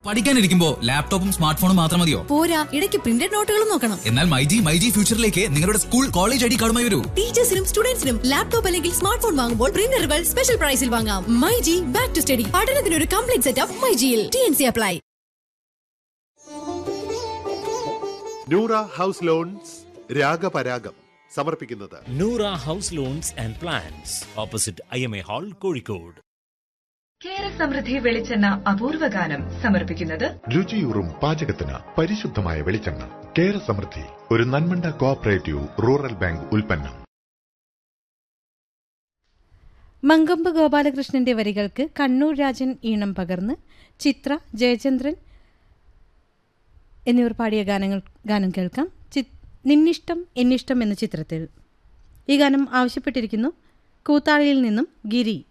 പഠിക്കാനിരിക്കുമ്പോ ലാപ്ടോപ്പും സ്മാർട്ട് ഫോണും മാത്രം മതിയോ പോരാ ഇടയ്ക്ക് പ്രിന്റഡ് നോട്ടുകളും നോക്കണം എന്നാൽ മൈജി മൈജി ഫ്യൂച്ചറിലേക്ക് നിങ്ങളുടെ സ്കൂൾ കോളേജ് ഐ ഡി കാർഡുമായി വരൂ ടീച്ചേഴ്സിനും സ്റ്റുഡൻസിനും ലാപ്ടോപ്പ് അല്ലെങ്കിൽ സ്മാർട്ട് ഫോൺ വാങ്ങുമ്പോൾ പ്രിന്ററുകൾ സ്പെഷ്യൽ പ്രൈസിൽ വാങ്ങാം മൈജി ബാക്ക് ടു സ്റ്റഡി പഠനത്തിന് ഒരു കംപ്ലീറ്റ് സെറ്റപ്പ് മൈജിയിൽ T N C apply Noora house loans Ragaparagam സമർപ്പിക്കുന്നത് Noora house loans and plans opposite I M A hall Kozhikode Kera Samriddhi വെളിച്ചെണ്ണ അപൂർവ ഗാനം സമർപ്പിക്കുന്നത് രുചിയൂറും പാചകത്തിന് പരിശുദ്ധമായ വെളിച്ചെണ്ണ കേര സമൃദ്ധി ഒരു നന്മണ്ട കോഓപ്പറേറ്റീവ് റൂറൽ ബാങ്ക് ഉൽപ്പന്നം മങ്കമ്പ് ഗോപാലകൃഷ്ണന്റെ വരികൾക്ക് കണ്ണൂർ രാജൻ ഈണം പകർന്ന് ചിത്ര ജയചന്ദ്രൻ എന്നിവർ പാടിയ ഗാനങ്ങൾ ഗാനം കേൾക്കാം ചി നിന്നിഷ്ടം എന്നിഷ്ടം എന്ന ചിത്രത്തിൽ ഈ ഗാനം ആവശ്യപ്പെട്ടിരിക്കുന്നു കൂത്താളിയിൽ നിന്നും ഗിരി